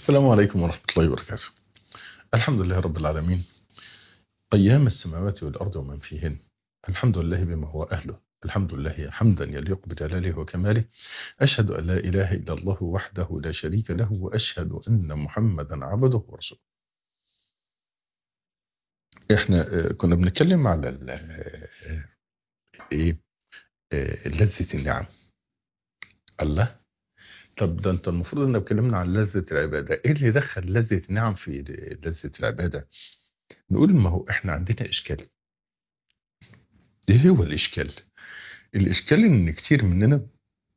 السلام عليكم ورحمة الله وبركاته الحمد لله رب العالمين قيام السماوات والأرض ومن فيهن الحمد لله بما هو أهله الحمد لله حمدا يليق بجلاله وكماله أشهد أن لا إله إلا الله وحده لا شريك له وأشهد أن محمدا عبده ورسوله احنا آه، كنا بنتكلم على ال- آه، ايه آه، لذة النعم الله طب ده انت المفروض ان اتكلمنا عن لذة العبادة ايه اللي دخل لذة النعم في لذة العبادة نقول ما هو احنا عندنا اشكال ايه هو الاشكال الاشكال ان كتير مننا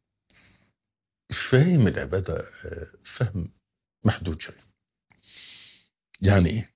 فاهم العبادة آه، فهم محدود شوية يعني ايه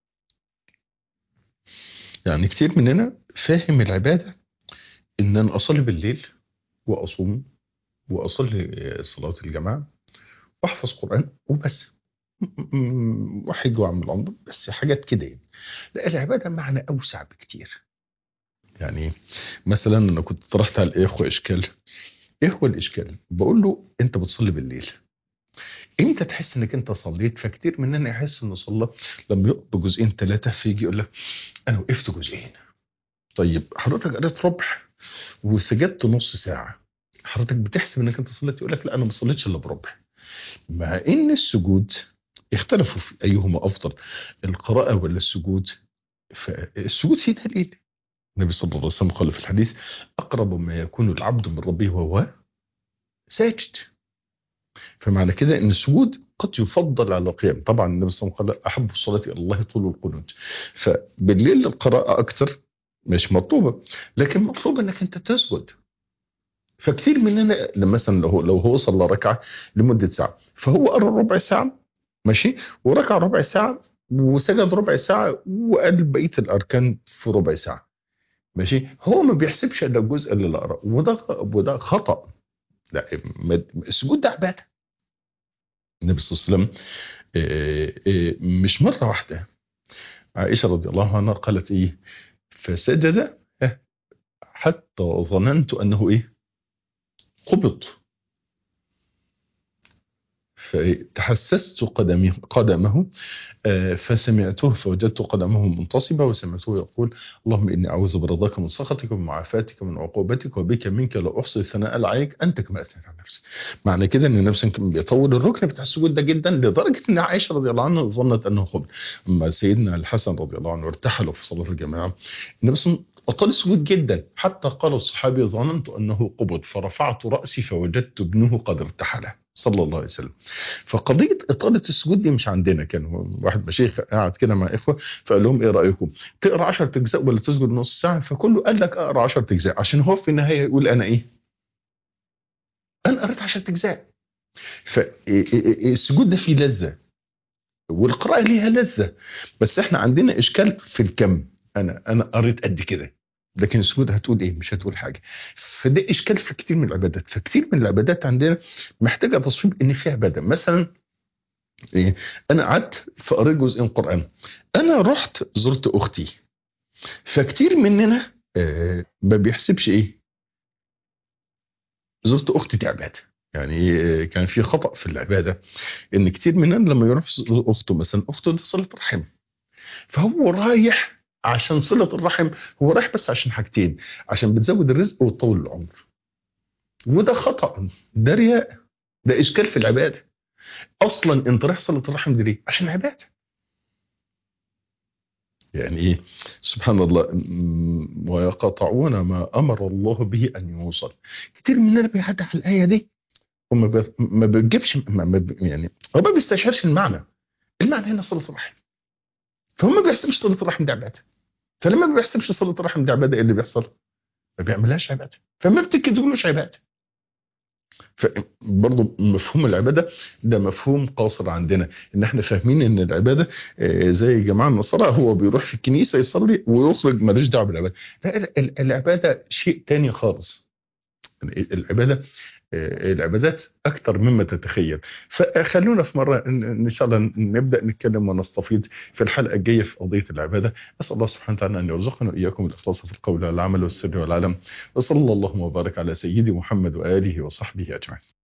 يعني كتير مننا فاهم العبادة ان انا اصلي بالليل واصوم واصلي صلاة الجماعة واحفظ قرآن وبس م- م- واحج واعمل عمره بس حاجات كده يعني لا العبادة معنى اوسع بكتير يعني مثلا انا كنت طرحت على الاخوة اشكال ايه هو الاشكال بقول له انت بتصلي بالليل انت تحس انك انت صليت فكتير مننا يحس انه صلى لما يقف بجزئين ثلاثة فيجي يقول لك انا وقفت جزئين طيب حضرتك قريت ربع وسجدت نص ساعة حضرتك بتحسب انك انت صليت يقول لك لا انا ما صليتش الا بربع مع ان السجود اختلفوا في ايهما افضل القراءة ولا السجود فالسجود فيه دليل النبي صلى الله عليه وسلم قال في الحديث اقرب ما يكون العبد من ربه وهو ساجد فمعنى كده ان السجود قد يفضل على القيام طبعا النبي صلى الله عليه وسلم قال احب الصلاه الى الله طول القنوت فبالليل القراءه اكثر مش مطلوبه لكن مطلوب انك انت تسجد فكثير مننا لما مثلا لو لو هو صلى ركعه لمده ساعه فهو قرا ربع ساعه ماشي وركع ربع ساعه وسجد ربع ساعه وقال بقيه الاركان في ربع ساعه ماشي هو ما بيحسبش الا الجزء اللي قراه وده وده خطا لا ما- السجود ده عباده النبي صلى الله عليه وسلم آه، آه، مش مرة واحدة عائشة رضي الله عنها قالت إيه فسجد آه، حتى ظننت أنه إيه قبض فتحسست قدمه, قدمه آه، فسمعته فوجدت قدمه منتصبة وسمعته يقول اللهم إني أعوذ برضاك من سخطك ومعافاتك من عقوبتك وبك منك لا أحصي ثناء عليك أنت كما أثنيت على نفسك معنى كده ان النبي صلى الله عليه وسلم بيطول الركن بتاع السجود ده جدا لدرجه ان عائشه رضي الله عنها ظنت انه قبل اما سيدنا الحسن رضي الله عنه ارتحلوا في صلاه الجماعه النبي صلى الله عليه وسلم اطال السجود جدا حتى قال الصحابي ظننت انه قبض فرفعت راسي فوجدت ابنه قد ارتحل صلى الله عليه وسلم فقضيه اطاله السجود دي مش عندنا كان واحد مشايخ قاعد كده مع اخوه فقال لهم ايه رايكم تقرا 10 اجزاء ولا تسجد نص ساعه فكله قال لك اقرا 10 اجزاء عشان هو في النهايه يقول انا ايه انا قريت 10 اجزاء فالسجود ده فيه لذة والقراءة ليها لذة بس احنا عندنا اشكال في الكم انا انا قريت قد كده لكن السجود هتقول ايه مش هتقول حاجة فده اشكال في كتير من العبادات فكتير من العبادات عندنا محتاجة تصويب ان فيها عبادة مثلا إيه انا قعدت فقريت جزئين قرآن انا رحت زرت اختي فكتير مننا آه، ما بيحسبش ايه زرت اختي دي عباده يعني آه، كان في خطا في العباده ان كتير مننا لما يروح يزور اخته مثلا اخته دي صله رحم فهو رايح عشان صله الرحم هو رايح بس عشان حاجتين عشان بتزود الرزق وتطول العمر وده خطا ده رياء ده اشكال في العباده اصلا انت رايح صله الرحم دي ليه عشان عباده يعني ايه سبحان الله م- ويقطعون ما امر الله به ان يوصل كتير مننا بيعدي على الايه دي وما بي- ما بيجيبش ما ما بي- يعني هو ما بيستشعرش المعنى المعنى هنا صله الرحم فهو ما بيحسبش صله الرحم دي عباده فلما ما بيحسبش صله الرحم دي عباده ايه اللي بيحصل؟ ما بيعملهاش عباده فما بتكتبلوش عباده فبرضه مفهوم العباده ده مفهوم قاصر عندنا ان احنا فاهمين ان العباده آه، زي الجماعه النصارى هو بيروح في الكنيسه يصلي ويخرج ملوش دعوه بالعباده لا ال- ال- العباده شيء تاني خالص يعني العباده آه، العبادات اكثر مما تتخيل فخلونا في مره ان إن شاء الله نبدا نتكلم ونستفيض في الحلقه الجايه في قضيه العباده اسال الله سبحانه وتعالى ان يرزقنا واياكم الاخلاص في القول والعمل والسر والعلم وصلى الله وبارك على سيدي محمد واله وصحبه اجمعين